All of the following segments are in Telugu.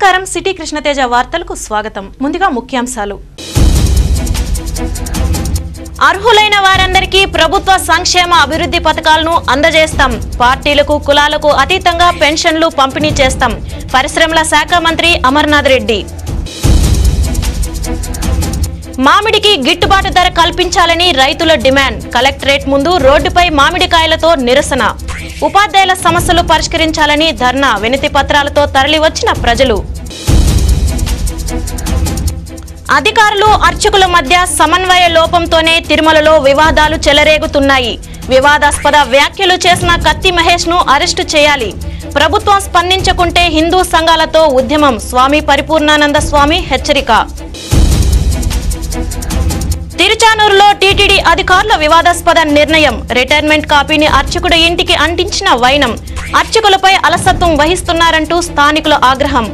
నమస్కారం సిటీ కృష్ణతేజ వార్తలకు స్వాగతం ముందుగా ముఖ్యాంశాలు అర్హులైన వారందరికీ ప్రభుత్వ సంక్షేమ అభివృద్ధి పథకాలను అందజేస్తాం పార్టీలకు కులాలకు అతీతంగా పెన్షన్లు పంపిణీ చేస్తాం పరిశ్రమల శాఖ మంత్రి అమర్నాథ్ రెడ్డి మామిడికి గిట్టుబాటు ధర కల్పించాలని రైతుల డిమాండ్ కలెక్టరేట్ ముందు రోడ్డుపై మామిడికాయలతో నిరసన ఉపాధ్యాయుల సమస్యలు పరిష్కరించాలని ధర్నా వినతి పత్రాలతో తరలివచ్చిన ప్రజలు అధికారులు అర్చకుల మధ్య సమన్వయ లోపంతోనే తిరుమలలో వివాదాలు చెలరేగుతున్నాయి వివాదాస్పద వ్యాఖ్యలు చేసిన కత్తి మహేష్ ను అరెస్టు చేయాలి ప్రభుత్వం స్పందించకుంటే హిందూ సంఘాలతో ఉద్యమం స్వామి పరిపూర్ణానంద స్వామి హెచ్చరిక తిరుచానూరులో టీటీడీ అధికారుల వివాదాస్పద నిర్ణయం రిటైర్మెంట్ కాపీని అర్చకుడి ఇంటికి అంటించిన వైనం అర్చకులపై అలసత్వం వహిస్తున్నారంటూ స్థానికుల ఆగ్రహం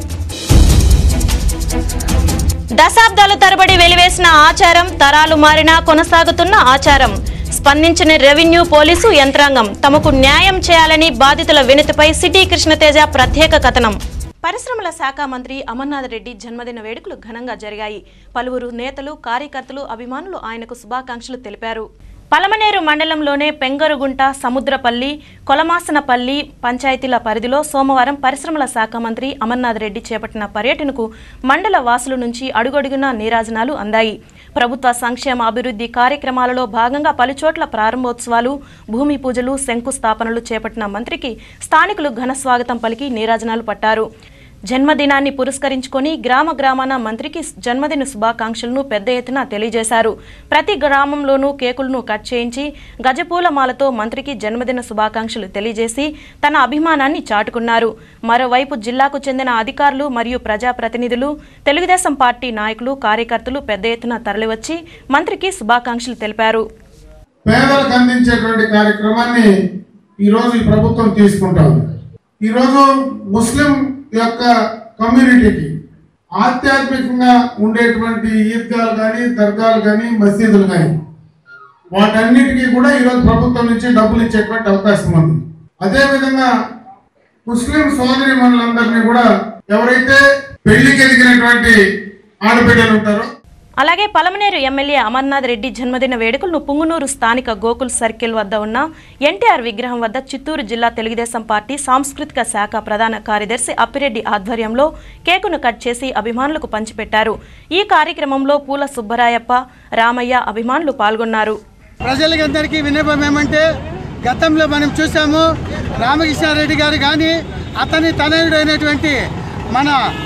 దశాబ్దాల తరబడి వెలివేసిన ఆచారం తరాలు మారినా కొనసాగుతున్న ఆచారం స్పందించిన రెవెన్యూ పోలీసు యంత్రాంగం తమకు న్యాయం చేయాలని బాధితుల వినతిపై సిటీ కృష్ణతేజ ప్రత్యేక కథనం పరిశ్రమల శాఖ మంత్రి అమర్నాథ్ రెడ్డి జన్మదిన వేడుకలు ఘనంగా జరిగాయి పలువురు నేతలు కార్యకర్తలు అభిమానులు ఆయనకు శుభాకాంక్షలు తెలిపారు పలమనేరు మండలంలోనే పెంగరుగుంట సముద్రపల్లి కొలమాసనపల్లి పంచాయతీల పరిధిలో సోమవారం పరిశ్రమల శాఖ మంత్రి అమర్నాథ్ రెడ్డి చేపట్టిన పర్యటనకు మండల వాసుల నుంచి అడుగడుగునా నీరాజనాలు అందాయి ప్రభుత్వ సంక్షేమ అభివృద్ధి కార్యక్రమాలలో భాగంగా పలుచోట్ల ప్రారంభోత్సవాలు భూమి పూజలు శంకుస్థాపనలు చేపట్టిన మంత్రికి స్థానికులు ఘన స్వాగతం పలికి నీరాజనాలు పట్టారు జన్మదినాన్ని పురస్కరించుకొని గ్రామ గ్రామాన మంత్రికి జన్మదిన శుభాకాంక్షలను పెద్ద ఎత్తున తెలియజేశారు ప్రతి గ్రామంలోనూ కేకులను కట్ చేయించి గజపూల మాలతో మంత్రికి జన్మదిన శుభాకాంక్షలు తెలియజేసి తన అభిమానాన్ని చాటుకున్నారు మరోవైపు జిల్లాకు చెందిన అధికారులు మరియు ప్రజాప్రతినిధులు తెలుగుదేశం పార్టీ నాయకులు కార్యకర్తలు పెద్ద ఎత్తున తరలివచ్చి మంత్రికి శుభాకాంక్షలు తెలిపారు పేదలకు అందించేటువంటి కార్యక్రమాన్ని ఈరోజు ఈ ప్రభుత్వం తీసుకుంటా ఉంది ఈరోజు ముస్లిం యొక్క కమ్యూనిటీకి ఆధ్యాత్మికంగా ఉండేటువంటి ఈద్గాలు కానీ దర్గాలు కానీ మసీదులు కానీ వాటన్నిటికీ కూడా ఈరోజు ప్రభుత్వం నుంచి డబ్బులు ఇచ్చేటువంటి అవకాశం ఉంది అదేవిధంగా ముస్లిం సోదరి మనులందరినీ కూడా ఎవరైతే పెళ్లికి ఎదిగినటువంటి ఆడబిడ్డలు ఉంటారో అలాగే పలమనేరు ఎమ్మెల్యే అమర్నాథ్ రెడ్డి జన్మదిన వేడుకలను పుంగునూరు స్థానిక గోకుల్ సర్కిల్ వద్ద ఉన్న ఎన్టీఆర్ విగ్రహం వద్ద చిత్తూరు జిల్లా తెలుగుదేశం పార్టీ సాంస్కృతిక శాఖ ప్రధాన కార్యదర్శి అప్పిరెడ్డి ఆధ్వర్యంలో కేకును కట్ చేసి అభిమానులకు పంచిపెట్టారు ఈ కార్యక్రమంలో పూల సుబ్బరాయప్ప రామయ్య అభిమానులు పాల్గొన్నారు ప్రజలకందరికీ విన్నపం ఏమంటే గతంలో మనం చూసాము రామకృష్ణారెడ్డి గారు కానీ అతని తనయుడైనటువంటి మన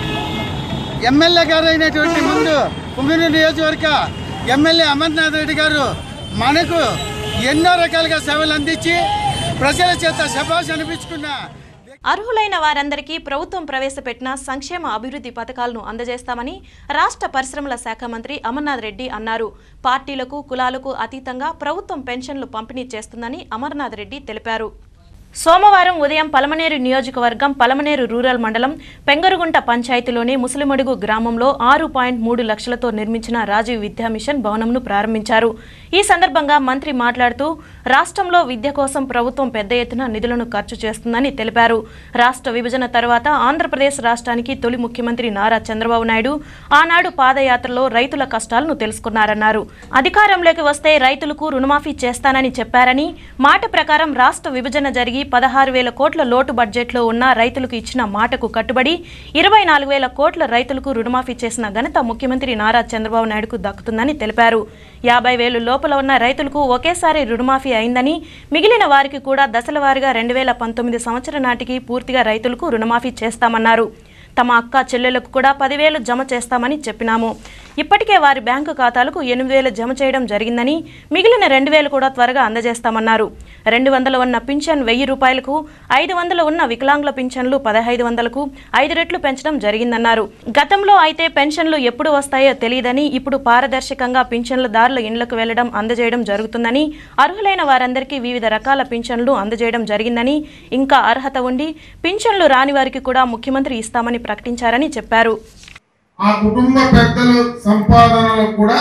ఎమ్మెల్యే గారు అయినటువంటి ముందు పుంగిని నియోజకవర్గ ఎమ్మెల్యే అమర్నాథ్ రెడ్డి గారు మనకు ఎన్నో రకాలుగా సేవలు అందించి ప్రజల చేత శభాష్ అనిపించుకున్న అర్హులైన వారందరికీ ప్రభుత్వం ప్రవేశపెట్టిన సంక్షేమ అభివృద్ధి పథకాలను అందజేస్తామని రాష్ట్ర పరిశ్రమల శాఖ మంత్రి అమర్నాథ్ రెడ్డి అన్నారు పార్టీలకు కులాలకు అతీతంగా ప్రభుత్వం పెన్షన్లు పంపిణీ చేస్తుందని అమర్నాథ్ రెడ్డి తెలిపారు సోమవారం ఉదయం పలమనేరు నియోజకవర్గం పలమనేరు రూరల్ మండలం పెంగరుగుంట పంచాయతీలోని ముసలిమడుగు గ్రామంలో ఆరు పాయింట్ మూడు లక్షలతో నిర్మించిన రాజీవ్ విద్యా మిషన్ భవనంను ప్రారంభించారు ఈ సందర్భంగా మంత్రి మాట్లాడుతూ రాష్ట్రంలో విద్య కోసం ప్రభుత్వం పెద్ద ఎత్తున నిధులను ఖర్చు చేస్తుందని తెలిపారు రాష్ట్ర విభజన తర్వాత ఆంధ్రప్రదేశ్ రాష్ట్రానికి తొలి ముఖ్యమంత్రి నారా చంద్రబాబు నాయుడు ఆనాడు పాదయాత్రలో రైతుల కష్టాలను తెలుసుకున్నారన్నారు అధికారంలోకి వస్తే రైతులకు రుణమాఫీ చేస్తానని చెప్పారని మాట ప్రకారం రాష్ట్ర విభజన జరిగి పదహారు వేల కోట్ల లోటు బడ్జెట్లో ఉన్న రైతులకు ఇచ్చిన మాటకు కట్టుబడి ఇరవై నాలుగు వేల కోట్ల రైతులకు రుణమాఫీ చేసిన ఘనత ముఖ్యమంత్రి నారా చంద్రబాబు నాయుడుకు దక్కుతుందని తెలిపారు యాభై వేలు లోపల ఉన్న రైతులకు ఒకేసారి రుణమాఫీ అయిందని మిగిలిన వారికి కూడా దశల వారీగా రెండు వేల పంతొమ్మిది సంవత్సరం నాటికి పూర్తిగా రైతులకు రుణమాఫీ చేస్తామన్నారు తమ అక్క చెల్లెలకు కూడా పదివేలు జమ చేస్తామని చెప్పినాము ఇప్పటికే వారి బ్యాంకు ఖాతాలకు ఎనిమిది వేలు జమ చేయడం జరిగిందని మిగిలిన రెండు వేలు కూడా త్వరగా అందజేస్తామన్నారు రెండు వందలు ఉన్న పింఛన్ వెయ్యి రూపాయలకు ఐదు వందలు ఉన్న వికలాంగుల పింఛన్లు పదహైదు వందలకు ఐదు రెట్లు పెంచడం జరిగిందన్నారు గతంలో అయితే పెన్షన్లు ఎప్పుడు వస్తాయో తెలియదని ఇప్పుడు పారదర్శకంగా పింఛన్లదారుల ఇండ్లకు వెళ్లడం అందజేయడం జరుగుతుందని అర్హులైన వారందరికీ వివిధ రకాల పింఛన్లు అందజేయడం జరిగిందని ఇంకా అర్హత ఉండి పింఛన్లు రాని వారికి కూడా ముఖ్యమంత్రి ఇస్తామని ప్రకటించారని చెప్పారు ఆ కుటుంబ పెద్దల సంపాదనలో కూడా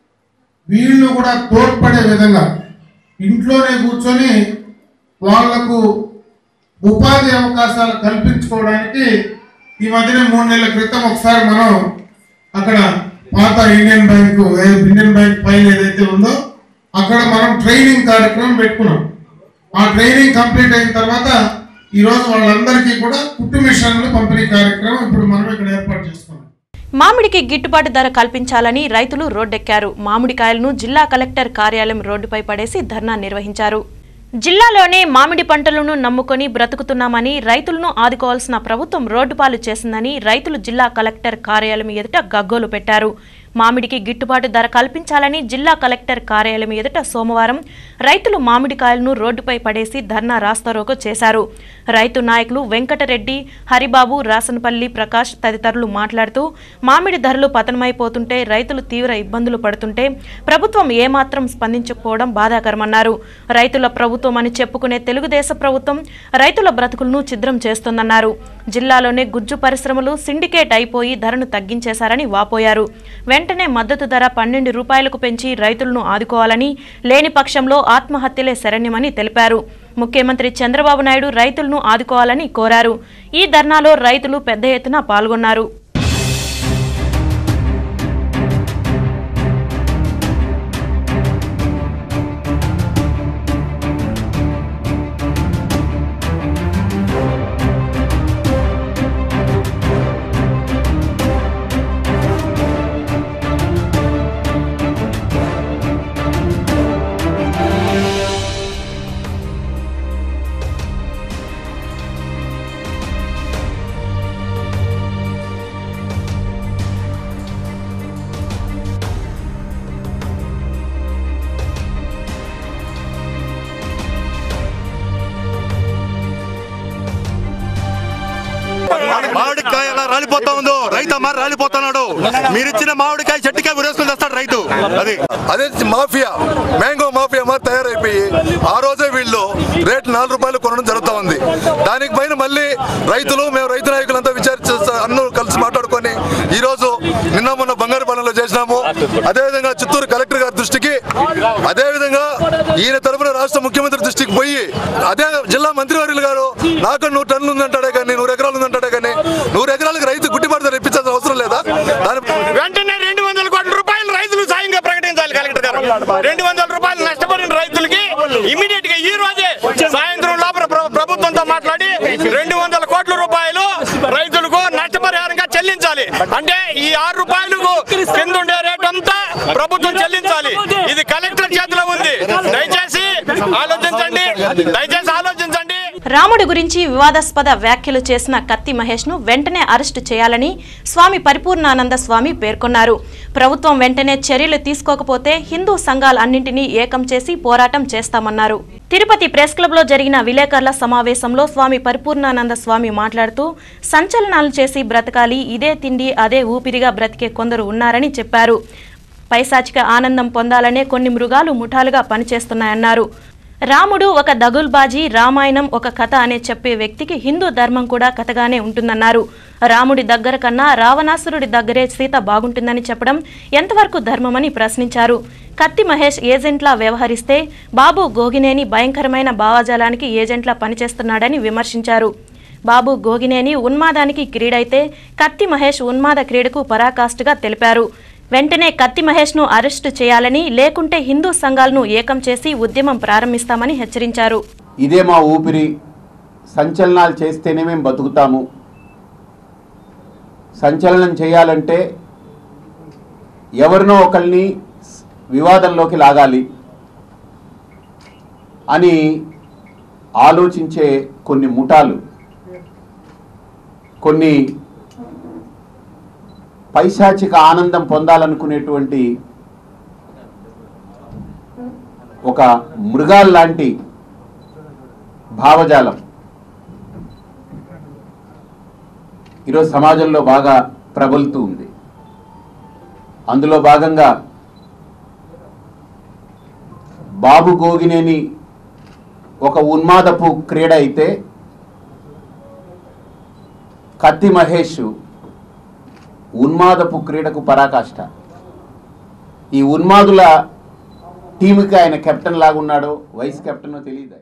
వీళ్ళు కూడా తోడ్పడే విధంగా ఇంట్లోనే కూర్చొని వాళ్లకు ఉపాధి అవకాశాలు కల్పించుకోవడానికి ఈ మధ్యనే మూడు నెలల క్రితం ఒకసారి మనం అక్కడ పాత ఇండియన్ బ్యాంకు ఏ- ఇండియన్ బ్యాంక్ పైన ఏదైతే ఉందో అక్కడ మనం ట్రైనింగ్ కార్యక్రమం పెట్టుకున్నాం ఆ ట్రైనింగ్ కంప్లీట్ అయిన తర్వాత ఈ రోజు వాళ్ళందరికీ కూడా కుట్టు మిషన్లు పంపిణీ కార్యక్రమం ఇప్పుడు మనం ఇక్కడ ఏర్పాటు చేసుకున్నాం మామిడికి గిట్టుబాటు ధర కల్పించాలని రైతులు రోడ్డెక్కారు మామిడికాయలను జిల్లా కలెక్టర్ కార్యాలయం రోడ్డుపై పడేసి ధర్నా నిర్వహించారు జిల్లాలోనే మామిడి పంటలను నమ్ముకొని బ్రతుకుతున్నామని రైతులను ఆదుకోవాల్సిన ప్రభుత్వం రోడ్డుపాలు చేసిందని రైతులు జిల్లా కలెక్టర్ కార్యాలయం ఎదుట గగ్గోలు పెట్టారు మామిడికి గిట్టుబాటు ధర కల్పించాలని జిల్లా కలెక్టర్ కార్యాలయం ఎదుట సోమవారం రైతులు మామిడికాయలను రోడ్డుపై పడేసి ధర్నా రాస్తారోకో చేశారు రైతు నాయకులు వెంకటరెడ్డి హరిబాబు రాసనపల్లి ప్రకాష్ తదితరులు మాట్లాడుతూ మామిడి ధరలు పతనమైపోతుంటే రైతులు తీవ్ర ఇబ్బందులు పడుతుంటే ప్రభుత్వం ఏమాత్రం స్పందించకపోవడం బాధాకరమన్నారు రైతుల ప్రభుత్వం అని చెప్పుకునే తెలుగుదేశ ప్రభుత్వం రైతుల బ్రతుకులను ఛిద్రం చేస్తోందన్నారు జిల్లాలోనే గుజ్జు పరిశ్రమలు సిండికేట్ అయిపోయి ధరను తగ్గించేశారని వాపోయారు వెంటనే మద్దతు ధర పన్నెండు రూపాయలకు పెంచి రైతులను ఆదుకోవాలని లేని పక్షంలో ఆత్మహత్యలే శరణ్యమని తెలిపారు ముఖ్యమంత్రి చంద్రబాబు నాయుడు రైతులను ఆదుకోవాలని కోరారు ఈ ధర్నాలో రైతులు పెద్ద ఎత్తున పాల్గొన్నారు మామిడికాయ ఎలా రాలిపోతా ఉందో రైతు అమ్మ రాలిపోతున్నాడు మీరు ఇచ్చిన మామిడికాయ చెట్టుకాయ ఉరేసుకుని తెస్తాడు రైతు అది అదే మాఫియా మ్యాంగో మాఫియా మా తయారైపోయి ఆ రోజే వీళ్ళు రేట్ నాలుగు రూపాయలు కొనడం జరుగుతూ ఉంది దానికి పైన మళ్ళీ రైతులు మేము రైతు నాయకులంతా విచారించ అందరూ కలిసి మాట్లాడుకొని ఈ రోజు నిన్న మొన్న బంగారు పనులు చేసినాము అదేవిధంగా చిత్తూరు కలెక్టర్ గారి దృష్టికి అదేవిధంగా ఈయన తరపున రాష్ట్ర ముఖ్యమంత్రి దృష్టికి పోయి అదే జిల్లా మంత్రివర్యులు గారు నాకు నూరు టన్నులు ఉందంటాడే కానీ నూరు ఎకరాలు ఉందంటాడే కానీ నూరు ఎకరాలకు రైతు గుడ్డిబాటు ధర ఇప్పించాల్సిన అవసరం లేదా దాని వెంటనే రెండు వందల కోట్ల రూపాయలు రైతులు సాయంగా ప్రకటించాలి కలెక్టర్ గారు రెండు వందల రూపాయలు నష్టపోయిన రైతులకి ఇమీడియట్ గా ఈ రోజే సాయంత్రం లోపల ప్ర- ప్రభుత్వంతో మాట్లాడి రెండు వందల కోట్ల రూపాయలు రైతులకు నష్టపరిహారంగా చెల్లించాలి అంటే ఈ ఆరు రూపాయలకు కింద ఉండే రేట్ అంతా ప్రభుత్వం చెల్లించాలి ఇది కలెక్టర్ చేతిలో ఉంది దయచేసి ఆలోచించండి దయచేసి ఆలోచించండి రాముడి గురించి వివాదాస్పద వ్యాఖ్యలు చేసిన కత్తి మహేష్ ను వెంటనే అరెస్టు చేయాలని స్వామి పరిపూర్ణానంద స్వామి పేర్కొన్నారు ప్రభుత్వం వెంటనే చర్యలు తీసుకోకపోతే హిందూ సంఘాలన్నింటినీ ఏకం చేసి పోరాటం చేస్తామన్నారు తిరుపతి ప్రెస్ క్లబ్ లో జరిగిన విలేకరుల సమావేశంలో స్వామి పరిపూర్ణానంద స్వామి మాట్లాడుతూ సంచలనాలు చేసి బ్రతకాలి ఇదే తిండి అదే ఊపిరిగా బ్రతికే కొందరు ఉన్నారని చెప్పారు పైశాచిక ఆనందం పొందాలనే కొన్ని మృగాలు ముఠాలుగా పనిచేస్తున్నాయన్నారు రాముడు ఒక దగుల్బాజీ రామాయణం ఒక కథ అనే చెప్పే వ్యక్తికి హిందూ ధర్మం కూడా కథగానే ఉంటుందన్నారు రాముడి దగ్గర కన్నా రావణాసురుడి దగ్గరే సీత బాగుంటుందని చెప్పడం ఎంతవరకు ధర్మమని ప్రశ్నించారు కత్తి మహేష్ ఏజెంట్లా వ్యవహరిస్తే బాబు గోగినేని భయంకరమైన భావజాలానికి ఏజెంట్లా పనిచేస్తున్నాడని విమర్శించారు బాబు గోగినేని ఉన్మాదానికి క్రీడైతే కత్తి మహేష్ ఉన్మాద క్రీడకు పరాకాష్ఠగా తెలిపారు వెంటనే కత్తి మహేష్ను అరెస్టు చేయాలని లేకుంటే హిందూ సంఘాలను ఏకం చేసి ఉద్యమం ప్రారంభిస్తామని హెచ్చరించారు ఇదే మా ఊపిరి సంచలనాలు చేస్తేనే మేము బతుకుతాము సంచలనం చేయాలంటే ఎవరినో ఒకరిని వివాదంలోకి లాగాలి అని ఆలోచించే కొన్ని ముఠాలు కొన్ని పైశాచిక ఆనందం పొందాలనుకునేటువంటి ఒక మృగాల్లాంటి భావజాలం ఈరోజు సమాజంలో బాగా ప్రబలుతూ ఉంది అందులో భాగంగా బాబు గోగినేని ఒక ఉన్మాదపు క్రీడ అయితే కత్తి మహేష్ ఉన్మాదపు క్రీడకు పరాకాష్ట ఈ ఉన్మాదుల టీముకి ఆయన కెప్టెన్ లాగున్నాడో వైస్ కెప్టెనో తెలియదు ఆయన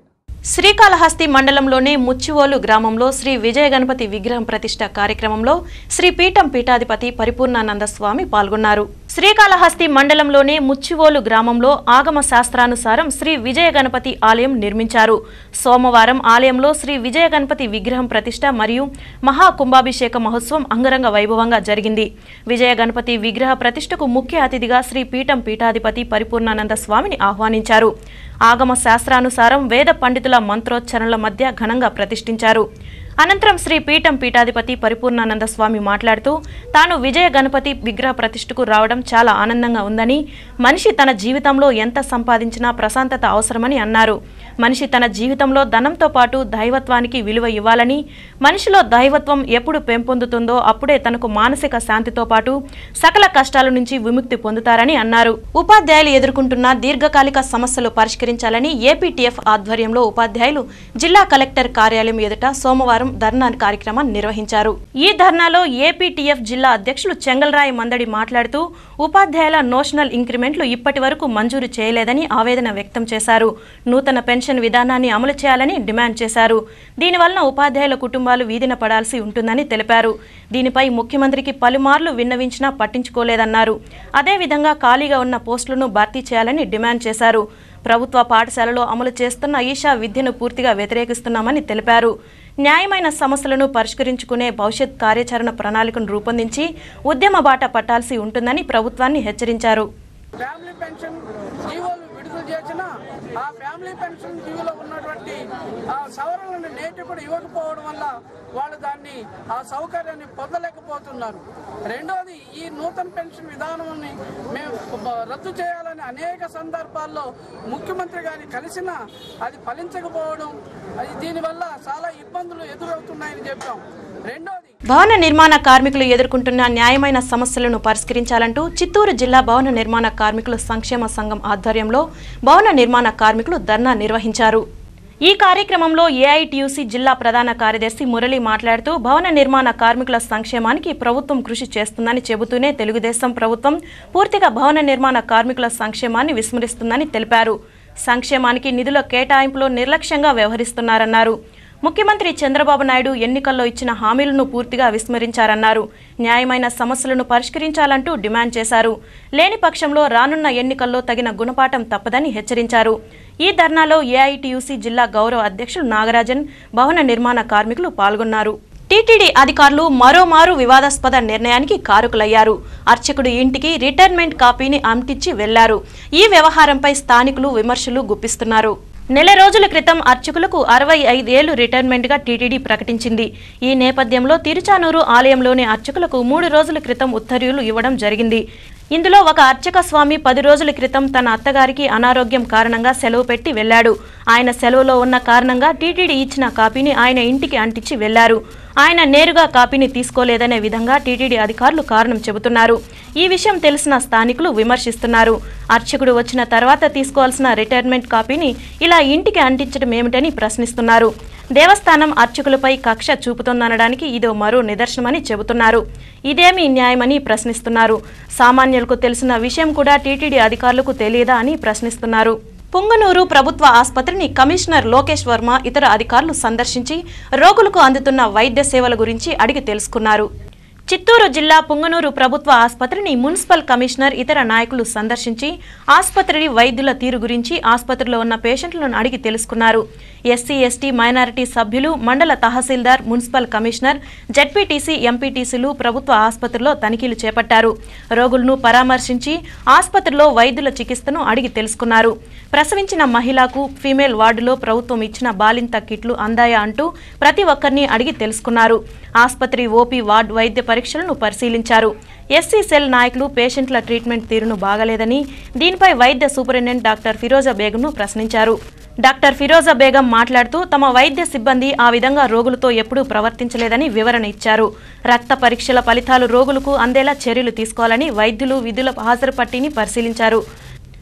శ్రీకాళహస్తి మండలంలోని ముచ్చివోలు గ్రామంలో శ్రీ విజయ గణపతి విగ్రహం ప్రతిష్ట కార్యక్రమంలో శ్రీ పీఠం పీఠాధిపతి పరిపూర్ణానంద స్వామి పాల్గొన్నారు శ్రీకాళహస్తి మండలంలోని ముచ్చివోలు గ్రామంలో ఆగమ శాస్త్రానుసారం శ్రీ విజయ గణపతి ఆలయం నిర్మించారు సోమవారం ఆలయంలో శ్రీ విజయ గణపతి విగ్రహం ప్రతిష్ట మరియు మహా కుంభాభిషేక మహోత్సవం అంగరంగ వైభవంగా జరిగింది విజయ గణపతి విగ్రహ ప్రతిష్టకు ముఖ్య అతిథిగా శ్రీ పీఠం పీఠాధిపతి పరిపూర్ణానంద స్వామిని ఆహ్వానించారు ఆగమ శాస్త్రానుసారం వేద పండితుల మంత్రోచ్చరణల మధ్య ఘనంగా ప్రతిష్ఠించారు అనంతరం శ్రీ పీఠం పీఠాధిపతి పరిపూర్ణానంద స్వామి మాట్లాడుతూ తాను విజయ గణపతి విగ్రహ ప్రతిష్ఠకు రావడం చాలా ఆనందంగా ఉందని మనిషి తన జీవితంలో ఎంత సంపాదించినా ప్రశాంతత అవసరమని అన్నారు మనిషి తన జీవితంలో ధనంతో పాటు దైవత్వానికి విలువ ఇవ్వాలని మనిషిలో దైవత్వం ఎప్పుడు పెంపొందుతుందో అప్పుడే తనకు మానసిక శాంతితో పాటు సకల కష్టాల నుంచి విముక్తి పొందుతారని అన్నారు ఉపాధ్యాయులు ఎదుర్కొంటున్న దీర్ఘకాలిక సమస్యలు పరిష్కరించాలని ఏపీటీఎఫ్ ఆధ్వర్యంలో ఉపాధ్యాయులు జిల్లా కలెక్టర్ కార్యాలయం ఎదుట సోమవారం ధర్నా కార్యక్రమాన్ని నిర్వహించారు ఈ ధర్నాలో ఏపీటీఎఫ్ జిల్లా అధ్యక్షులు చెంగల్రాయ్ మందడి మాట్లాడుతూ ఉపాధ్యాయుల నోషనల్ ఇంక్రిమెంట్లు ఇప్పటి వరకు మంజూరు చేయలేదని ఆవేదన వ్యక్తం చేశారు నూతన పెన్షన్ విధానాన్ని అమలు చేయాలని డిమాండ్ చేశారు దీనివలన ఉపాధ్యాయుల కుటుంబాలు వీధిన పడాల్సి ఉంటుందని తెలిపారు దీనిపై ముఖ్యమంత్రికి పలుమార్లు విన్నవించినా పట్టించుకోలేదన్నారు అదేవిధంగా ఖాళీగా ఉన్న పోస్టులను భర్తీ చేయాలని డిమాండ్ చేశారు ప్రభుత్వ పాఠశాలలో అమలు చేస్తున్న ఈషా విద్యను పూర్తిగా వ్యతిరేకిస్తున్నామని తెలిపారు న్యాయమైన సమస్యలను పరిష్కరించుకునే భవిష్యత్ కార్యాచరణ ప్రణాళికను రూపొందించి ఉద్యమ బాట పట్టాల్సి ఉంటుందని ప్రభుత్వాన్ని హెచ్చరించారు ఫ్యామిలీ పెన్షన్ జీవోలు విడుదల చేసిన ఆ ఫ్యామిలీ పెన్షన్ జీవోలో ఉన్నటువంటి ఆ సవరణలను నేటి కూడా ఇవ్వకపోవడం వల్ల వాళ్ళు దాన్ని ఆ సౌకర్యాన్ని పొందలేకపోతున్నారు రెండోది ఈ నూతన పెన్షన్ విధానాన్ని మేము బ- రద్దు చేయాలని అనేక సందర్భాల్లో ముఖ్యమంత్రి గారిని కలిసినా అది ఫలించకపోవడం అది దీనివల్ల చాలా ఇబ్బందులు ఎదురవుతున్నాయని చెప్పాం రెండోది భవన నిర్మాణ కార్మికులు ఎదుర్కొంటున్న న్యాయమైన సమస్యలను పరిష్కరించాలంటూ చిత్తూరు జిల్లా భవన నిర్మాణ కార్మికుల సంక్షేమ సంఘం ఆధ్వర్యంలో భవన నిర్మాణ కార్మికులు ధర్నా నిర్వహించారు ఈ కార్యక్రమంలో ఏఐటియుసి జిల్లా ప్రధాన కార్యదర్శి మురళి మాట్లాడుతూ భవన నిర్మాణ కార్మికుల సంక్షేమానికి ప్రభుత్వం కృషి చేస్తుందని చెబుతూనే తెలుగుదేశం ప్రభుత్వం పూర్తిగా భవన నిర్మాణ కార్మికుల సంక్షేమాన్ని విస్మరిస్తుందని తెలిపారు సంక్షేమానికి నిధుల కేటాయింపులో నిర్లక్ష్యంగా వ్యవహరిస్తున్నారన్నారు ముఖ్యమంత్రి చంద్రబాబు నాయుడు ఎన్నికల్లో ఇచ్చిన హామీలను పూర్తిగా విస్మరించారన్నారు న్యాయమైన సమస్యలను పరిష్కరించాలంటూ డిమాండ్ చేశారు లేని పక్షంలో రానున్న ఎన్నికల్లో తగిన గుణపాఠం తప్పదని హెచ్చరించారు ఈ ధర్నాలో ఏఐటియుసి జిల్లా గౌరవ అధ్యక్షులు నాగరాజన్ భవన నిర్మాణ కార్మికులు పాల్గొన్నారు టీటీడీ అధికారులు మరోమారు వివాదాస్పద నిర్ణయానికి కారుకులయ్యారు అర్చకుడు ఇంటికి రిటైర్మెంట్ కాపీని అంటించి వెళ్లారు ఈ వ్యవహారంపై స్థానికులు విమర్శలు గుప్పిస్తున్నారు నెల రోజుల క్రితం అర్చకులకు అరవై ఐదేళ్లు రిటైర్మెంట్గా టీటీడీ ప్రకటించింది ఈ నేపథ్యంలో తిరుచానూరు ఆలయంలోని అర్చకులకు మూడు రోజుల క్రితం ఉత్తర్వులు ఇవ్వడం జరిగింది ఇందులో ఒక అర్చక స్వామి పది రోజుల క్రితం తన అత్తగారికి అనారోగ్యం కారణంగా సెలవు పెట్టి వెళ్లాడు ఆయన సెలవులో ఉన్న కారణంగా టీటీడీ ఇచ్చిన కాపీని ఆయన ఇంటికి అంటించి వెళ్లారు ఆయన నేరుగా కాపీని తీసుకోలేదనే విధంగా టీటీడీ అధికారులు కారణం చెబుతున్నారు ఈ విషయం తెలిసిన స్థానికులు విమర్శిస్తున్నారు అర్చకుడు వచ్చిన తర్వాత తీసుకోవాల్సిన రిటైర్మెంట్ కాపీని ఇలా ఇంటికి అంటించడం ఏమిటని ప్రశ్నిస్తున్నారు దేవస్థానం అర్చకులపై కక్ష చూపుతోందనడానికి ఇదో మరో నిదర్శనమని చెబుతున్నారు ఇదేమి న్యాయమని ప్రశ్నిస్తున్నారు సామాన్యులకు తెలిసిన విషయం కూడా టీటీడీ అధికారులకు తెలియదా అని ప్రశ్నిస్తున్నారు పుంగనూరు ప్రభుత్వ ఆసుపత్రిని కమిషనర్ లోకేష్ వర్మ ఇతర అధికారులు సందర్శించి రోగులకు అందుతున్న వైద్య సేవల గురించి అడిగి తెలుసుకున్నారు చిత్తూరు జిల్లా పుంగనూరు ప్రభుత్వ ఆసుపత్రిని మున్సిపల్ కమిషనర్ ఇతర నాయకులు సందర్శించి ఆసుపత్రి వైద్యుల తీరు గురించి ఆసుపత్రిలో ఉన్న పేషెంట్లను అడిగి తెలుసుకున్నారు ఎస్సీ ఎస్టీ మైనారిటీ సభ్యులు మండల తహసీల్దార్ మున్సిపల్ కమిషనర్ జడ్పీటీసీ ఎంపీటీసీలు ప్రభుత్వ ఆసుపత్రిలో తనిఖీలు చేపట్టారు రోగులను పరామర్శించి ఆసుపత్రిలో వైద్యుల చికిత్సను అడిగి తెలుసుకున్నారు ప్రసవించిన మహిళకు ఫీమేల్ వార్డులో ప్రభుత్వం ఇచ్చిన బాలింత కిట్లు అందాయా అంటూ ప్రతి ఒక్కరిని అడిగి తెలుసుకున్నారు ఆసుపత్రి ఓపీ వార్డు వైద్య పరీక్షలను పరిశీలించారు ఎస్సీ సెల్ నాయకులు పేషెంట్ల ట్రీట్మెంట్ తీరును బాగలేదని దీనిపై వైద్య సూపరింటెండెంట్ డాక్టర్ ఫిరోజా బేగంను ప్రశ్నించారు డాక్టర్ ఫిరోజా బేగం మాట్లాడుతూ తమ వైద్య సిబ్బంది ఆ విధంగా రోగులతో ఎప్పుడూ ప్రవర్తించలేదని వివరణ ఇచ్చారు రక్త పరీక్షల ఫలితాలు రోగులకు అందేలా చర్యలు తీసుకోవాలని వైద్యులు విధుల హాజరు పట్టిని పరిశీలించారు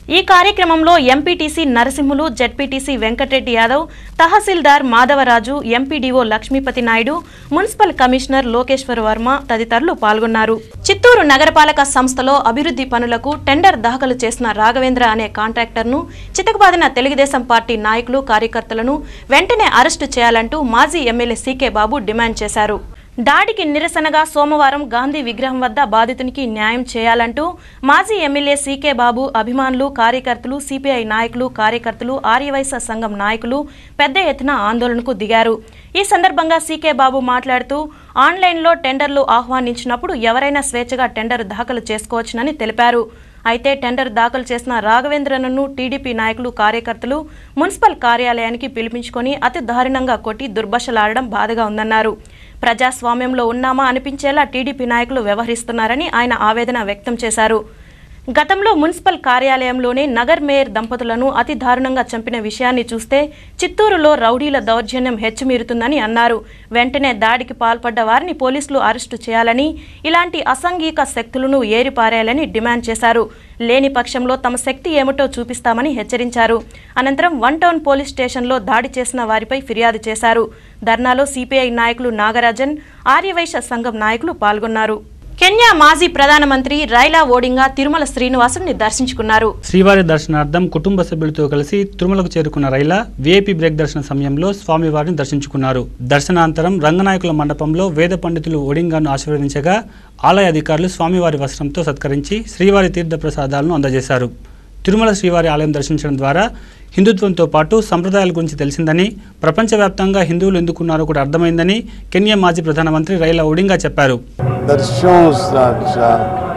ఈ కార్యక్రమంలో ఎంపీటీసీ నరసింహులు జెడ్పీటీసీ వెంకటరెడ్డి యాదవ్ తహసీల్దార్ Madhavaraju MPDO Lakshmipathi Naidu municipal commissioner Lokeshwar Varma తదితరులు పాల్గొన్నారు చిత్తూరు నగరపాలక సంస్థలో అభివృద్ధి పనులకు టెండర్ దాఖలు చేసిన రాఘవేంద్ర అనే కాంట్రాక్టర్ను చితకబాదిన తెలుగుదేశం పార్టీ నాయకులు కార్యకర్తలను వెంటనే అరెస్టు చేయాలంటూ మాజీ ఎమ్మెల్యే సీకే బాబు డిమాండ్ చేశారు దాడికి నిరసనగా సోమవారం గాంధీ విగ్రహం వద్ద బాధితునికి న్యాయం చేయాలంటూ మాజీ ఎమ్మెల్యే సీకే బాబు అభిమానులు కార్యకర్తలు సిపిఐ నాయకులు కార్యకర్తలు ఆర్యవైశ్య సంఘం నాయకులు పెద్ద ఎత్తున ఆందోళనకు దిగారు ఈ సందర్భంగా సీకే బాబు మాట్లాడుతూ ఆన్లైన్లో టెండర్లు ఆహ్వానించినప్పుడు ఎవరైనా స్వేచ్ఛగా టెండర్ దాఖలు చేసుకోవచ్చునని తెలిపారు అయితే టెండర్ దాఖలు చేసిన రాఘవేంద్రను టీడీపీ నాయకులు కార్యకర్తలు మున్సిపల్ కార్యాలయానికి పిలిపించుకొని అతి దారుణంగా కొట్టి దుర్భషలాడడం బాధగా ఉందన్నారు ప్రజాస్వామ్యంలో ఉన్నామా అనిపించేలా టీడీపీ నాయకులు వ్యవహరిస్తున్నారని ఆయన ఆవేదన వ్యక్తం చేశారు గతంలో మున్సిపల్ కార్యాలయంలోనే నగర్ మేయర్ దంపతులను అతి దారుణంగా చంపిన విషయాన్ని చూస్తే చిత్తూరులో రౌడీల దౌర్జన్యం హెచ్చుమీరుతుందని అన్నారు వెంటనే దాడికి పాల్పడ్డ వారిని పోలీసులు అరెస్టు చేయాలని ఇలాంటి అసాంఘిక శక్తులను ఏరిపారేయాలని డిమాండ్ చేశారు లేని పక్షంలో తమ శక్తి ఏమిటో చూపిస్తామని హెచ్చరించారు అనంతరం వన్ టౌన్ పోలీస్ స్టేషన్లో దాడి చేసిన వారిపై ఫిర్యాదు చేశారు ధర్నాలో సిపిఐ నాయకులు నాగరాజన్ ఆర్యవైశ్య సంఘం నాయకులు పాల్గొన్నారు కెన్యా మాజీ ప్రధానమంత్రి రైలా ఓడింగా తిరుమల శ్రీనివాసుని దర్శించుకున్నారు శ్రీవారి దర్శనార్థం కుటుంబ సభ్యులతో కలిసి తిరుమలకు చేరుకున్న రైలా వీఐపీ బ్రేక్ దర్శన సమయంలో స్వామివారిని దర్శించుకున్నారు దర్శనాంతరం రంగనాయకుల మండపంలో వేద పండితులు ఒడింగాను ఆశీర్వదించగా ఆలయ అధికారులు స్వామివారి వస్త్రంతో సత్కరించి శ్రీవారి తీర్థ ప్రసాదాలను అందజేశారు తిరుమల శ్రీవారి ఆలయం దర్శించడం ద్వారా హిందుత్వంతో పాటు సంప్రదాయాల గురించి తెలిసిందని ప్రపంచవ్యాప్తంగా హిందువులు ఎందుకున్నారో కూడా అర్థమైందని కెన్యా మాజీ ప్రధానమంత్రి రైలా ఒడింగా చెప్పారు that shows that uh,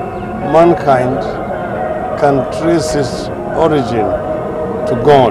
mankind can trace its origin to God,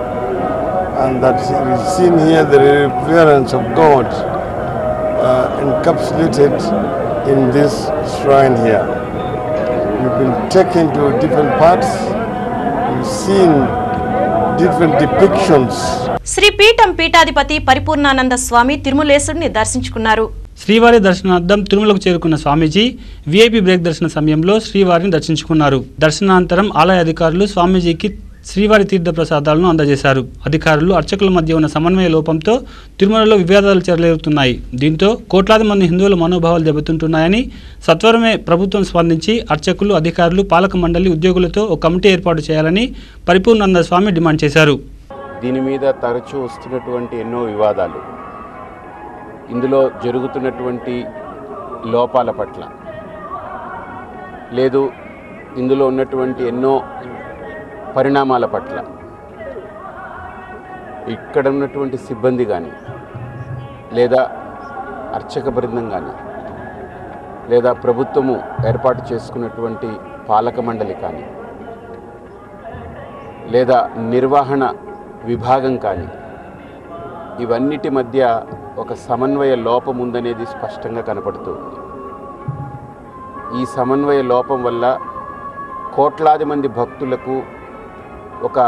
and that we seen here the reverence of God uh, encapsulated in this shrine here. We've been taken to different parts. We've seen different depictions Shri పీఠం పీఠాధిపతి పరిపూర్ణానంద స్వామి తిరుమలేశుడిని దర్శించుకున్నారు శ్రీవారి దర్శనార్థం తిరుమలకు చేరుకున్న స్వామీజీ వీఐపీ బ్రేక్ దర్శన సమయంలో శ్రీవారిని దర్శించుకున్నారు దర్శనానంతరం ఆలయ అధికారులు స్వామీజీకి శ్రీవారి తీర్థ ప్రసాదాలను అందజేశారు అధికారులు అర్చకుల మధ్య ఉన్న సమన్వయ లోపంతో తిరుమలలో వివాదాలు చెలరేగుతున్నాయి దీంతో కోట్లాది మంది హిందువుల మనోభావాలు దెబ్బతింటున్నాయని సత్వరమే ప్రభుత్వం స్పందించి అర్చకులు అధికారులు పాలక మండలి ఉద్యోగులతో ఒక కమిటీ ఏర్పాటు చేయాలని పరిపూర్ణానంద స్వామి డిమాండ్ చేశారు దీని మీద తరచూ వస్తున్నటువంటి ఎన్నో వివాదాలు ఇందులో జరుగుతున్నటువంటి లోపాల పట్ల లేదు ఇందులో ఉన్నటువంటి ఎన్నో పరిణామాల పట్ల ఇక్కడ ఉన్నటువంటి సిబ్బంది కానీ లేదా అర్చక బృందం కానీ లేదా ప్రభుత్వము ఏర్పాటు చేసుకున్నటువంటి పాలక మండలి కానీ లేదా నిర్వహణ విభాగం కానీ ఇవన్నిటి మధ్య ఒక సమన్వయ లోపం ఉందనేది స్పష్టంగా కనపడుతుంది ఈ సమన్వయ లోపం వల్ల కోట్లాది మంది భక్తులకు ఒక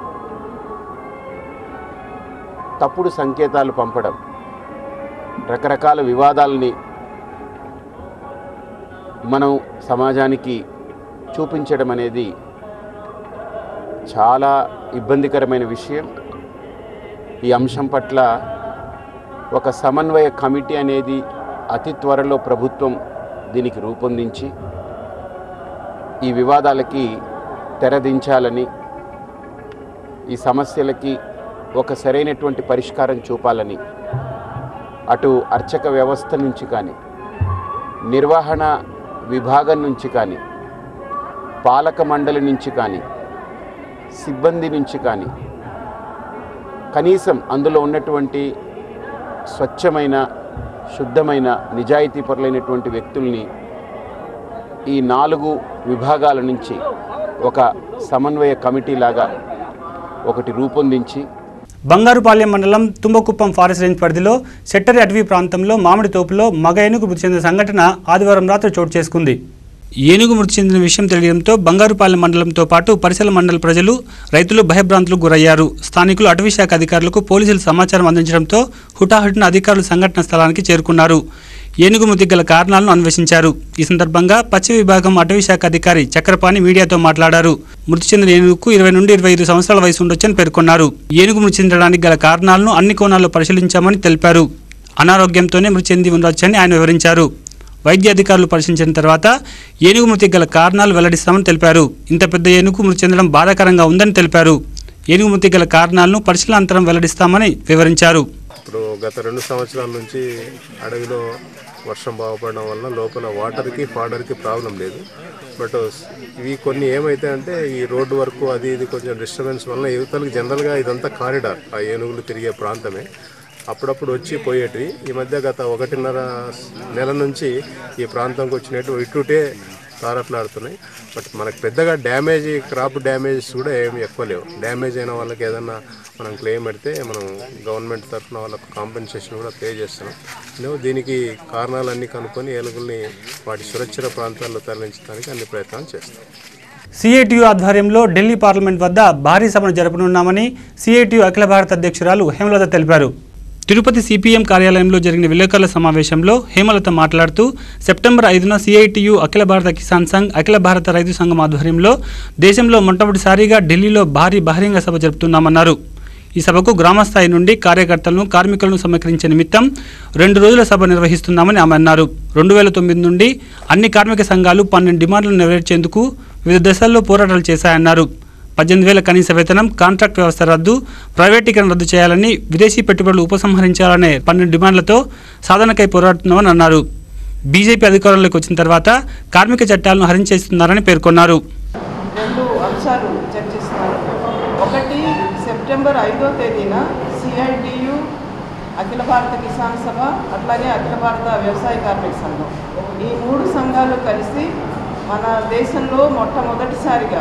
తప్పుడు సంకేతాలు పంపడం రకరకాల వివాదాలని మనం సమాజానికి చూపించడం అనేది చాలా ఇబ్బందికరమైన విషయం ఈ అంశం పట్ల ఒక సమన్వయ కమిటీ అనేది అతి త్వరలో ప్రభుత్వం దీనికి రూపొందించి ఈ వివాదాలకి తెరదించాలని ఈ సమస్యలకి ఒక సరైనటువంటి పరిష్కారం చూపాలని అటు అర్చక వ్యవస్థ నుంచి కానీ నిర్వహణ విభాగం నుంచి కానీ పాలక మండలి నుంచి కానీ సిబ్బంది నుంచి కానీ కనీసం అందులో ఉన్నటువంటి స్వచ్ఛమైన శుద్ధమైన నిజాయితీపరులైనటువంటి వ్యక్తుల్ని ఈ నాలుగు విభాగాల నుంచి ఒక సమన్వయ కమిటీ లాగా ఒకటి రూపొందించి బంగారుపాలెం మండలం తుంబకుప్పం ఫారెస్ట్ రేంజ్ పరిధిలో సెట్టరి అటవీ ప్రాంతంలో మామిడి తోపులో మగ ఏనుగు మృతి చెందిన సంఘటన ఆదివారం రాత్రి చోటు చేసుకుంది ఏనుగు మృతి చెందిన విషయం తెలియడంతో బంగారుపాలెం మండలంతో పాటు పరిసర మండల ప్రజలు రైతులు భయభ్రాంతులకు గురయ్యారు స్థానికులు అటవీ శాఖ అధికారులకు పోలీసులు సమాచారం అందించడంతో హుటాహుటిన అధికారులు సంఘటన స్థలానికి చేరుకున్నారు ఏనుగు మృతికి గల కారణాలను అన్వేషించారు ఈ సందర్భంగా పశ్చిమ విభాగం అటవీ శాఖ అధికారి చక్రపాణి మీడియాతో మాట్లాడారు మృతి చెందిన ఏనుగుకు ఇరవై నుండి ఇరవై ఐదు సంవత్సరాల వయసు ఉండొచ్చని పేర్కొన్నారు ఏనుగు మృతి చెందడానికి గల కారణాలను అన్ని కోణాల్లో పరిశీలించామని తెలిపారు అనారోగ్యంతోనే మృతి చెంది ఉండొచ్చని ఆయన వివరించారు వైద్య అధికారులు పరిశీలించిన తర్వాత ఏనుగు మృతికి గల కారణాలు వెల్లడిస్తామని తెలిపారు ఇంత పెద్ద ఏనుగు మృతి చెందడం బాధాకరంగా ఉందని తెలిపారు ఏనుగు మృతికి గల కారణాలను పరిశీలనాంతరం వెల్లడిస్తామని వివరించారు ఇప్పుడు గత రెండు సంవత్సరాల నుంచి అడవిలో వర్షం బాగుపడడం వల్ల లోపల వాటర్కి ఫాడర్కి ప్రాబ్లం లేదు బట్ ఇవి కొన్ని ఏమైతే అంటే ఈ రోడ్డు వరకు అది ఇది కొంచెం డిస్టర్బెన్స్ వల్ల యువతలకు జనరల్గా ఇదంతా కారిడార్ ఆ ఏనుగులు తిరిగే ప్రాంతమే అప్పుడప్పుడు వచ్చి పోయేటివి ఈ మధ్య గత ఒకటిన్నర నెల నుంచి ఈ ప్రాంతంకి వచ్చినట్టు ఇటుటే తారట్లాడుతున్నాయి బట్ మనకు పెద్దగా డ్యామేజ్ క్రాప్ డ్యామేజెస్ కూడా ఏమి ఎక్కువ లేవు డ్యామేజ్ అయిన వాళ్ళకి ఏదన్నా మనం క్లెయిమ్ పెడితే మనం గవర్నమెంట్ తరఫున వాళ్ళకు కాంపెన్సేషన్ కూడా పే చేస్తున్నాం మేము దీనికి కారణాలన్నీ కనుక్కొని ఏనుగుల్ని వాటి సురక్షిత ప్రాంతాల్లో తరలించడానికి అన్ని ప్రయత్నాలు చేస్తాం సిఐటియు ఆధ్వర్యంలో ఢిల్లీ పార్లమెంట్ వద్ద భారీ సభను జరపనున్నామని సిఐటియు అఖిల భారత అధ్యక్షురాలు హేమలత తెలిపారు తిరుపతి సిపిఎం కార్యాలయంలో జరిగిన విలేకరుల సమావేశంలో హేమలత మాట్లాడుతూ సెప్టెంబర్ ఐదున సిఐటియు అఖిల భారత కిసాన్ సంఘ్ అఖిల భారత రైతు సంఘం ఆధ్వర్యంలో దేశంలో మొట్టమొదటిసారిగా ఢిల్లీలో భారీ బహిరంగ సభ జరుపుతున్నామన్నారు ఈ సభకు గ్రామస్థాయి నుండి కార్యకర్తలను కార్మికులను సమీకరించే నిమిత్తం రెండు రోజుల సభ నిర్వహిస్తున్నామని ఆమె అన్నారు రెండు వేల తొమ్మిది నుండి అన్ని కార్మిక సంఘాలు పన్నెండు డిమాండ్లను నెరవేర్చేందుకు వివిధ దశల్లో పోరాటాలు చేశాయన్నారు పద్దెనిమిది వేల కనీస వేతనం కాంట్రాక్ట్ వ్యవస్థ రద్దు ప్రైవేటీకరణ రద్దు చేయాలని విదేశీ పెట్టుబడులు ఉపసంహరించాలనే పన్నెండు డిమాండ్లతో సాధనకై పోరాడుతున్నామని అన్నారు బీజేపీ అధికారంలోకి వచ్చిన తర్వాత కార్మిక చట్టాలను హరించేస్తున్నారని పేర్కొన్నారు రెండు అంశాలు చర్చిస్తున్నారు ఒకటి సెప్టెంబర్ ఐదో తేదీన సిఐటియు అఖిల భారత కిసాన్ సభ అట్లాగే అఖిల భారత వ్యవసాయ కార్మిక సంఘం ఈ మూడు సంఘాలు కలిసి మన దేశంలో మొట్టమొదటిసారిగా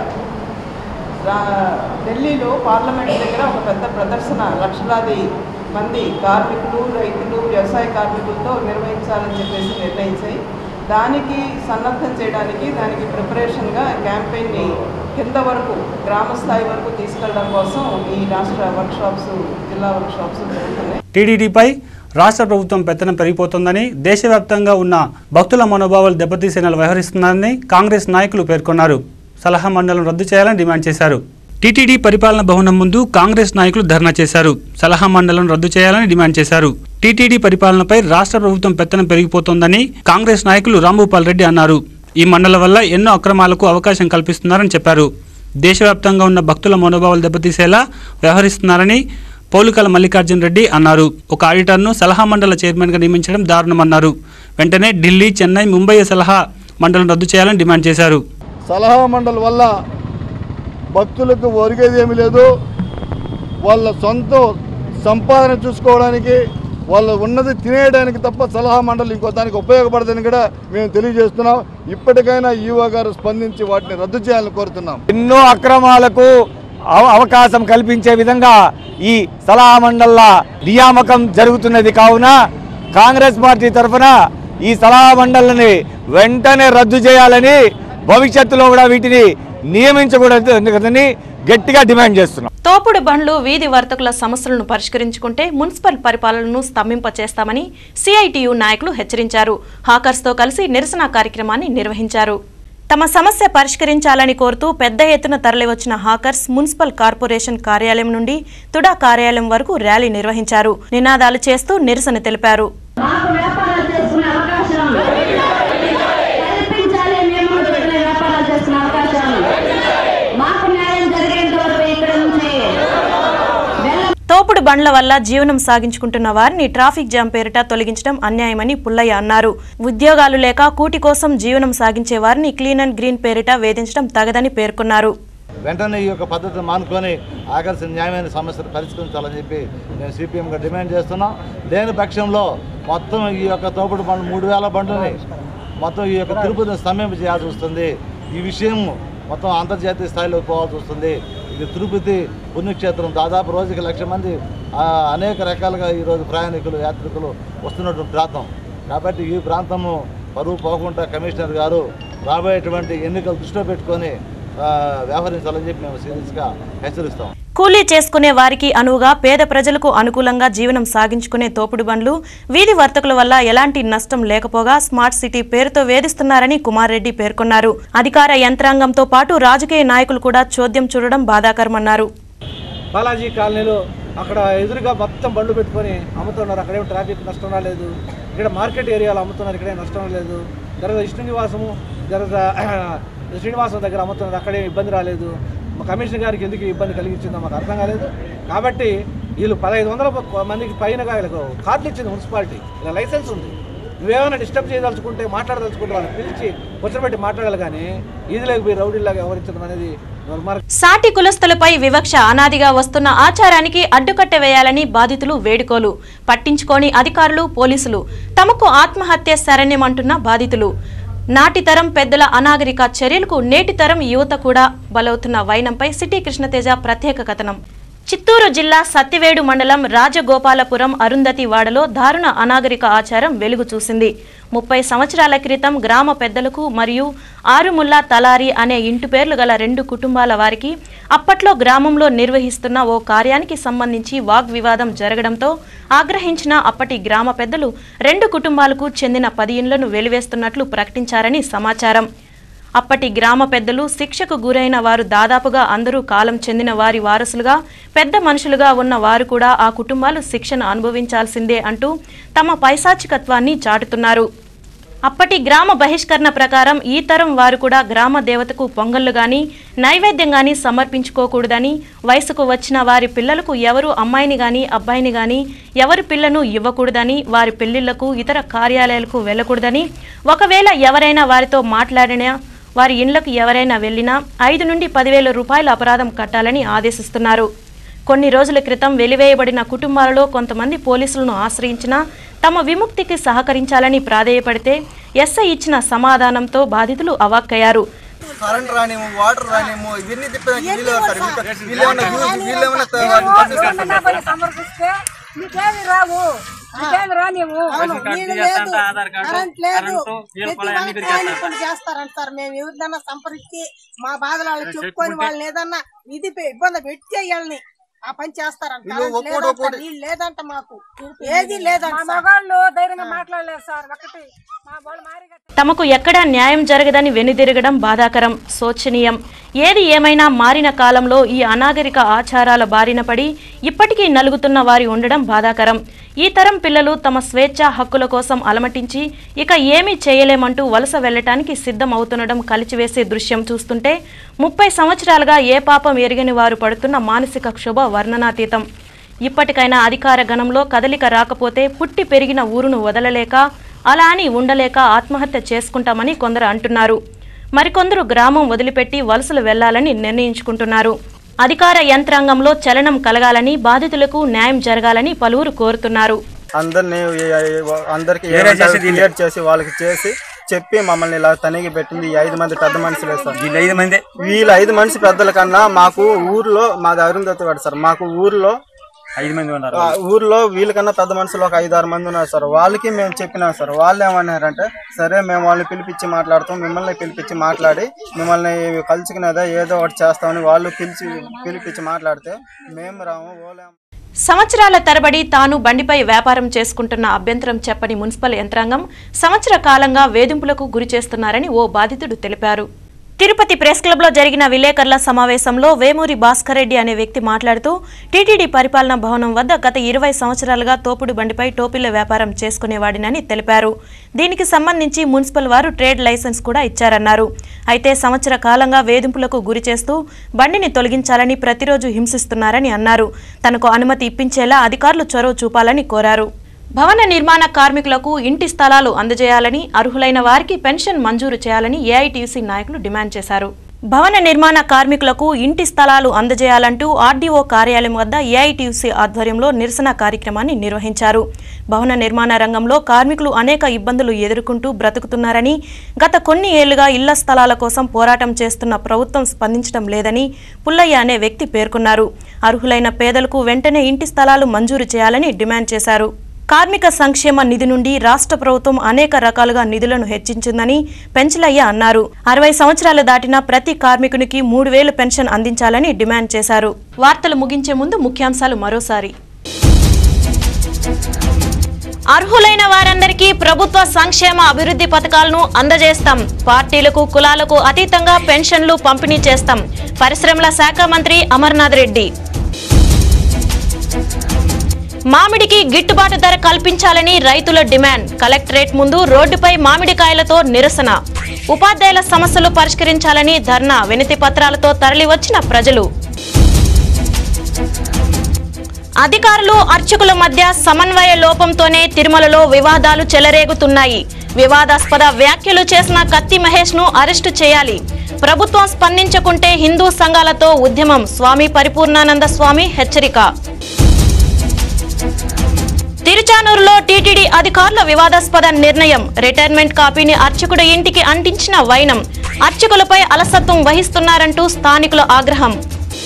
రా- ఢిల్లీలో పార్లమెంట్ దగ్గర ఒక పెద్ద ప్రదర్శన లక్షలాది మంది కార్మికులు రైతులు వ్యవసాయ కార్మికులతో నిర్వహించాలని చెప్పేసి నిర్ణయించాయి దానికి సన్నద్ధం చేయడానికి దానికి ప్రిపరేషన్గా క్యాంపెయిన్ని కింద వరకు గ్రామ స్థాయి వరకు తీసుకెళ్ళడం కోసం ఈ రాష్ట్ర వర్క్షాప్స్ జిల్లా వర్క్షాప్స్ జరుగుతున్నాయి టీడీడీపై రాష్ట్ర ప్రభుత్వం పెత్తనం పెరిగిపోతోందని దేశవ్యాప్తంగా ఉన్న భక్తుల మనోభావాలు దెబ్బతీసేలా వ్యవహరిస్తున్నారని కాంగ్రెస్ నాయకులు పేర్కొన్నారు సలహా మండలం రద్దు చేయాలని డిమాండ్ చేశారు టీటీడీ పరిపాలన భవనం ముందు కాంగ్రెస్ నాయకులు ధర్నా చేశారు సలహా మండలం రద్దు చేయాలని డిమాండ్ చేశారు టీటీడీ పరిపాలనపై రాష్ట్ర ప్రభుత్వం పెత్తనం పెరిగిపోతోందని కాంగ్రెస్ నాయకులు రాంభూపాల్ రెడ్డి అన్నారు ఈ మండలం వల్ల ఎన్నో అక్రమాలకు అవకాశం కల్పిస్తున్నారని చెప్పారు దేశవ్యాప్తంగా ఉన్న భక్తుల మనోభావాలు దెబ్బతీసేలా వ్యవహరిస్తున్నారని పౌలికల మల్లికార్జున్ రెడ్డి అన్నారు ఒక ఆడిటర్ను సలహా మండల చైర్మన్గా నియమించడం దారుణమన్నారు వెంటనే ఢిల్లీ చెన్నై ముంబై సలహా మండలం రద్దు చేయాలని డిమాండ్ చేశారు సలహా మండలి వల్ల భక్తులకు ఒరిగేది ఏమీ లేదు వాళ్ళ సొంత సంపాదన చూసుకోవడానికి వాళ్ళు ఉన్నది తినేయడానికి తప్ప సలహా మండలి ఇంకో దానికి ఉపయోగపడదని కూడా మేము తెలియజేస్తున్నాం ఇప్పటికైనా ఈవో గారు స్పందించి వాటిని రద్దు చేయాలని కోరుతున్నాం ఎన్నో అక్రమాలకు అవ- అవకాశం కల్పించే విధంగా ఈ సలహా మండళ్ళ నియామకం జరుగుతున్నది కావున కాంగ్రెస్ పార్టీ తరఫున ఈ సలహా మండలిని వెంటనే రద్దు చేయాలని భవిష్యత్తులో కూడా వీటిని నియమించకూడదని గట్టిగా డిమాండ్ చేస్తున్నాం తోపుడు బండ్లు వీధి వర్తకుల సమస్యలను పరిష్కరించుకుంటే మున్సిపల్ పరిపాలనను స్తంభింపచేస్తామని సిఐటియు నాయకులు హెచ్చరించారు హాకర్స్తో కలిసి నిరసన కార్యక్రమాన్ని నిర్వహించారు తమ సమస్య పరిష్కరించాలని కోరుతూ పెద్ద ఎత్తున తరలివచ్చిన హాకర్స్ మున్సిపల్ కార్పొరేషన్ కార్యాలయం నుండి తుడా కార్యాలయం వరకు ర్యాలీ నిర్వహించారు నినాదాలు చేస్తూ నిరసన తెలిపారు కల్పించాలి మేము ఇక్కడ వ్యాపారాలు చేస్తున్న అవకాశాలు మాకు న్యాయం జరిగేంత వరకు ఇక్కడ నుంచి తోపుడు బండ్ల వల్ల జీవనం సాగించుకుంటున్న వారిని ట్రాఫిక్ జామ్ పేరిట తొలగించడం అన్యాయమని పుల్లయ్య అన్నారు ఉద్యోగాలు లేక కూటి కోసం జీవనం సాగించే వారిని క్లీన్ అండ్ గ్రీన్ పేరిట వేధించడం తగదని పేర్కొన్నారు వెంటనే ఈ యొక్క పద్ధతిని మానుకొని ఆకర్షణ న్యాయమైన సమస్యలు పరిష్కరించాలని చెప్పి మేము సిపిఎంగా డిమాండ్ చేస్తున్నాం లేని పక్షంలో మొత్తం ఈ యొక్క తోపుడు బండ్లు మూడు వేల బండ్లని మొత్తం ఈ యొక్క తిరుపతిని స్తంభింప చేయాల్సి వస్తుంది ఈ విషయం మొత్తం అంతర్జాతీయ స్థాయిలోకి పోవాల్సి వస్తుంది ఇది తిరుపతి పుణ్యక్షేత్రం దాదాపు రోజుకి లక్ష మంది ఆ, అనేక రకాలుగా ఈరోజు ప్రయాణికులు యాత్రికులు వస్తున్నటువంటి ప్రాంతం కాబట్టి ఈ ప్రాంతము పరువు పోకుండా కమిషనర్ గారు రాబోయేటువంటి ఎన్నికలు దృష్టిలో పెట్టుకొని ఆ, వ్యవహరించాలని చెప్పి మేము సీరియస్గా హెచ్చరిస్తాం కూలీ చేసుకునే వారికి అనువుగా పేద ప్రజలకు అనుకూలంగా జీవనం సాగించుకునే తోపుడు బండ్లు వీధి వర్తకుల వల్ల ఎలాంటి నష్టం లేకపోగా స్మార్ట్ సిటీ పేరుతో వేధిస్తున్నారని కుమార్ రెడ్డి పేర్కొన్నారు అధికార యంత్రాంగంతో పాటు రాజకీయ నాయకులు కూడా చోద్యం చూడడం బాధాకరమన్నారు బాలాజీ కాలనీలో అక్కడ ఎదురుగా మొత్తం బండ్లు పెట్టుకొని అమ్ముతున్నారు అక్కడేం ట్రాఫిక్ నష్టం రాలేదు ఇక్కడ మార్కెట్ ఏరియాలో అమ్ముతున్నారు ఇక్కడే నష్టం లేదు తర్వాత విష్ణు నివాసము తర్వాత శ్రీనివాసం దగ్గర అమ్ముతున్నారు అక్కడే ఇబ్బంది రాలేదు మా కమిషనర్ గారికి ఎందుకు ఇబ్బంది కలిగించిందో మాకు అర్థం కాలేదు కాబట్టి వీళ్ళు పదహైదు వందల మందికి పైన వీళ్ళకు కార్డులు ఇచ్చింది మున్సిపాలిటీ ఇలా లైసెన్స్ ఉంది నువ్వేమైనా డిస్టర్బ్ చేయదలుచుకుంటే మాట్లాడదలుచుకుంటే వాళ్ళని పిలిచి కూర్చోబెట్టి మాట్లాడాలి కానీ ఈదిలోకి పోయి రౌడీలాగా వ్యవహరించడం అనేది దుర్మార్గం సాటి కులస్తులపై వివక్ష అనాదిగా వస్తున్న ఆచారానికి అడ్డుకట్ట వేయాలని బాధితులు వేడుకోలు పట్టించుకోని అధికారులు పోలీసులు తమకు ఆత్మహత్య శరణ్యమంటున్న బాధితులు నాటి తరం పెద్దల అనాగరిక చర్యలకు నేటి తరం యువత కూడా బలవుతున్న వైనంపై సిటీ కృష్ణతేజ ప్రత్యేక కథనం చిత్తూరు జిల్లా సత్తివేడు మండలం రాజగోపాలపురం అరుంధతి వాడలో దారుణ అనాగరిక ఆచారం వెలుగు చూసింది ముప్పై సంవత్సరాల క్రితం గ్రామ పెద్దలకు మరియు ఆరుముల్లా తలారి అనే ఇంటి పేర్లు గల రెండు కుటుంబాల వారికి అప్పట్లో గ్రామంలో నిర్వహిస్తున్న ఓ కార్యానికి సంబంధించి వాగ్వివాదం జరగడంతో ఆగ్రహించిన అప్పటి గ్రామ పెద్దలు రెండు కుటుంబాలకు చెందిన పది ఇండ్లను వెలివేస్తున్నట్లు ప్రకటించారని సమాచారం అప్పటి గ్రామ పెద్దలు శిక్షకు గురైన వారు దాదాపుగా అందరూ కాలం చెందిన వారి వారసులుగా పెద్ద మనుషులుగా ఉన్న వారు కూడా ఆ కుటుంబాలు శిక్షను అనుభవించాల్సిందే అంటూ తమ పైశాచికత్వాన్ని చాటుతున్నారు అప్పటి గ్రామ బహిష్కరణ ప్రకారం ఈ తరం వారు కూడా గ్రామ దేవతకు పొంగళ్ళు గాని నైవేద్యం గాని సమర్పించుకోకూడదని వయసుకు వచ్చిన వారి పిల్లలకు ఎవరు అమ్మాయిని గాని అబ్బాయిని గాని ఎవరి పిల్లను ఇవ్వకూడదని వారి పెళ్లిళ్లకు ఇతర కార్యాలయాలకు వెళ్ళకూడదని ఒకవేళ ఎవరైనా వారితో మాట్లాడినా వారి ఇండ్లకు ఎవరైనా వెళ్ళినా ఐదు నుండి పదివేల రూపాయల అపరాధం కట్టాలని ఆదేశిస్తున్నారు కొన్ని రోజుల క్రితం వెలివేయబడిన కుటుంబాలలో కొంతమంది పోలీసులను ఆశ్రయించినా తమ విముక్తికి సహకరించాలని ప్రాధేయపడితే ఎస్ఐ ఇచ్చిన సమాధానంతో బాధితులు అవాక్కయ్యారు కరెంట్ రానేమో వాటర్ రానేమో ఇవన్నీ తిప్పడానికి వీళ్ళు ఎవరు సార్ వీళ్ళు- వీళ్ళేమన్నా యూజ్- వీళ్ళేమన్నా త- వాటిని పనిచేస్తారు. సమర్పిస్తే మీకేమి రావు మీకేమి రానివ్వు అవును, నీళ్ళు లేదు కరెంట్ లేదు ప్రతి వాళ్ళకి ప్రయాణికులు చేస్తారంట సార్ మేము ఎవరిదన్నా సంప్రదించి మా బాధలు వాళ్ళకి చెప్పుకొని వాళ్ళని ఏదన్నా ఇది పె- ఇబ్బంది పెట్టి వాళ్ళని ఆ పని చేస్తారంట వీళ్ళు కరెంట్ ఒక్కోటి లేదంట, ఒక్కోటి. నీళ్ళు లేదంట మాకు ఏది లేదంట మా మగాళ్ళు ధైర్యంగా మాట్లాడలేదు సార్ ఒకటి మా వాళ్ళు మారి తమకు ఎక్కడా న్యాయం జరగదని వెనుదిరగడం బాధాకరం శోచనీయం ఏది ఏమైనా మారిన కాలంలో ఈ అనాగరిక ఆచారాల బారిన పడి ఇప్పటికీ నలుగుతున్న వారి ఉండడం బాధాకరం ఈ తరం పిల్లలు తమ స్వేచ్ఛ హక్కుల కోసం అలమటించి ఇక ఏమీ చేయలేమంటూ వలస వెళ్లటానికి సిద్ధం అవుతుండడం కలిచివేసే దృశ్యం చూస్తుంటే ముప్పై సంవత్సరాలుగా ఏ పాపం ఎరిగని వారు పడుతున్న మానసిక క్షోభ వర్ణనాతీతం ఇప్పటికైనా అధికార గణంలో కదలిక రాకపోతే పుట్టి పెరిగిన ఊరును వదలలేక అలా అని ఉండలేక ఆత్మహత్య చేసుకుంటామని కొందరు అంటున్నారు మరికొందరు గ్రామం వదిలిపెట్టి వలసలు వెళ్లాలని నిర్ణయించుకుంటున్నారు అధికార యంత్రాంగంలో చలనం కలగాలని బాధితులకు న్యాయం జరగాలని పలువురు కోరుతున్నారు అందరినీ అందరికి వేరే చేసి దీన్ని- క్లియర్ చేసి వాళ్ళకి చేసి చెప్పి మమ్మల్ని ఇలా తనిగి పెట్టింది ఈ ఐదు మంది పెద్ద మనుషులే సార్ వీళ్ళు ఐదు మంది వీళ్ళ ఐదు మనిషి పెద్దల కన్నా మాకు ఊర్లో మాది అరుంధతి వాడు సార్ మాకు ఊర్లో ఐదు మంది ఉన్నారు ఆ, ఊర్లో వీళ్ళకన్నా పెద్ద మనుషులు ఒక ఐదు ఆరు మంది ఉన్నారు సార్ వాళ్ళకి మేము చెప్పినాం సార్ వాళ్ళు ఏమన్నారంటే సరే మేము వాళ్ళని పిలిపించి మాట్లాడుతాం మిమ్మల్ని పిలిపించి మాట్లాడి మిమ్మల్ని కలుసుకునేదా ఏదో ఒకటి చేస్తామని వాళ్ళు పిలిచి పిలిపించి మాట్లాడితే మేము రాము ఓలేము సంవత్సరాల తరబడి తాను బండిపై వ్యాపారం చేసుకుంటున్న అభ్యంతరం చెప్పని మున్సిపల్ యంత్రాంగం సంవత్సర కాలంగా వేధింపులకు గురి చేస్తున్నారని ఓ బాధితుడు తెలిపారు తిరుపతి ప్రెస్ క్లబ్లో జరిగిన విలేకరుల సమావేశంలో వేమూరి భాస్కర్ రెడ్డి అనే వ్యక్తి మాట్లాడుతూ టీటీడీ పరిపాలనా భవనం వద్ద గత ఇరవై సంవత్సరాలుగా తోపుడు బండిపై టోపీల వ్యాపారం చేసుకునేవాడినని తెలిపారు దీనికి సంబంధించి మున్సిపల్ వారు ట్రేడ్ లైసెన్స్ కూడా ఇచ్చారన్నారు అయితే సంవత్సర కాలంగా వేధింపులకు గురి చేస్తూ బండిని తొలగించాలని ప్రతిరోజు హింసిస్తున్నారని అన్నారు తనకు అనుమతి ఇప్పించేలా అధికారులు చొరవ చూపాలని కోరారు భవన నిర్మాణ కార్మికులకు ఇంటి స్థలాలు అందజేయాలని అర్హులైన వారికి పెన్షన్ మంజూరు చేయాలని ఏఐటీయూసీ నాయకులు డిమాండ్ చేశారు భవన నిర్మాణ కార్మికులకు ఇంటి స్థలాలు అందజేయాలంటూ ఆర్డీఓ కార్యాలయం వద్ద ఏఐటీయూసీ ఆధ్వర్యంలో నిరసన కార్యక్రమాన్ని నిర్వహించారు భవన నిర్మాణ రంగంలో కార్మికులు అనేక ఇబ్బందులు ఎదుర్కొంటూ బ్రతుకుతున్నారని గత కొన్ని ఏళ్లుగా ఇళ్ల స్థలాల కోసం పోరాటం చేస్తున్న ప్రభుత్వం స్పందించడం లేదని పుల్లయ్య అనే వ్యక్తి పేర్కొన్నారు అర్హులైన పేదలకు వెంటనే ఇంటి స్థలాలు మంజూరు చేయాలని డిమాండ్ చేశారు కార్మిక సంక్షేమ నిధి నుండి రాష్ట్ర ప్రభుత్వం అనేక రకాలుగా నిధులను హెచ్చించిందని పెంచలయ్య అన్నారు అరవై సంవత్సరాలు దాటిన ప్రతి కార్మికునికి మూడు వేలు పెన్షన్ అందించాలని డిమాండ్ చేశారు వార్తలు ముగించే ముందు ముఖ్యాంశాలు మరోసారి అర్హులైన వారందరికీ ప్రభుత్వ సంక్షేమ అభివృద్ధి పథకాలను అందజేస్తాం పార్టీలకు కులాలకు అతీతంగా పెన్షన్లు పంపిణీ చేస్తాం పరిశ్రమల శాఖ మంత్రి అమర్నాథ్ రెడ్డి మామిడికి గిట్టుబాటు ధర కల్పించాలని రైతుల డిమాండ్ కలెక్టరేట్ ముందు రోడ్డుపై మామిడికాయలతో నిరసన ఉపాధ్యాయుల సమస్యలు పరిష్కరించాలని ధర్నా వినతి పత్రాలతో తరలివచ్చిన ప్రజలు అధికారులు అర్చకుల మధ్య సమన్వయ లోపంతోనే తిరుమలలో వివాదాలు చెలరేగుతున్నాయి వివాదాస్పద వ్యాఖ్యలు చేసిన కత్తి మహేష్ ను అరెస్టు చేయాలి ప్రభుత్వం స్పందించకుంటే హిందూ సంఘాలతో ఉద్యమం స్వామి పరిపూర్ణానంద స్వామి హెచ్చరిక తిరుచానూరులో టీటీడీ అధికారుల వివాదాస్పద నిర్ణయం రిటైర్మెంట్ కాపీని అర్చకుడి ఇంటికి అంటించిన వైనం అర్చకులపై అలసత్వం వహిస్తున్నారంటూ స్థానికుల ఆగ్రహం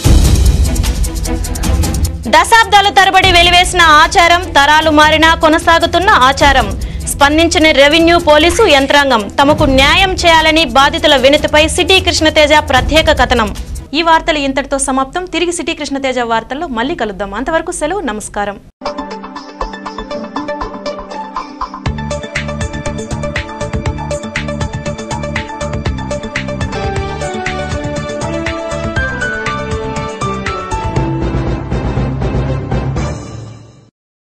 దశాబ్దాల తరబడి వెలివేసిన ఆచారం తరాలు మారినా కొనసాగుతున్న ఆచారం స్పందించిన రెవెన్యూ పోలీసు యంత్రాంగం తమకు న్యాయం చేయాలని బాధితుల వినతిపై సిటీ కృష్ణతేజ ప్రత్యేక కథనం ఈ వార్తలు ఇంతటితో సమాప్తం తిరిగి సిటీ కృష్ణతేజ వార్తల్లో మళ్ళీ కలుద్దాం అంతవరకు సెలవు నమస్కారం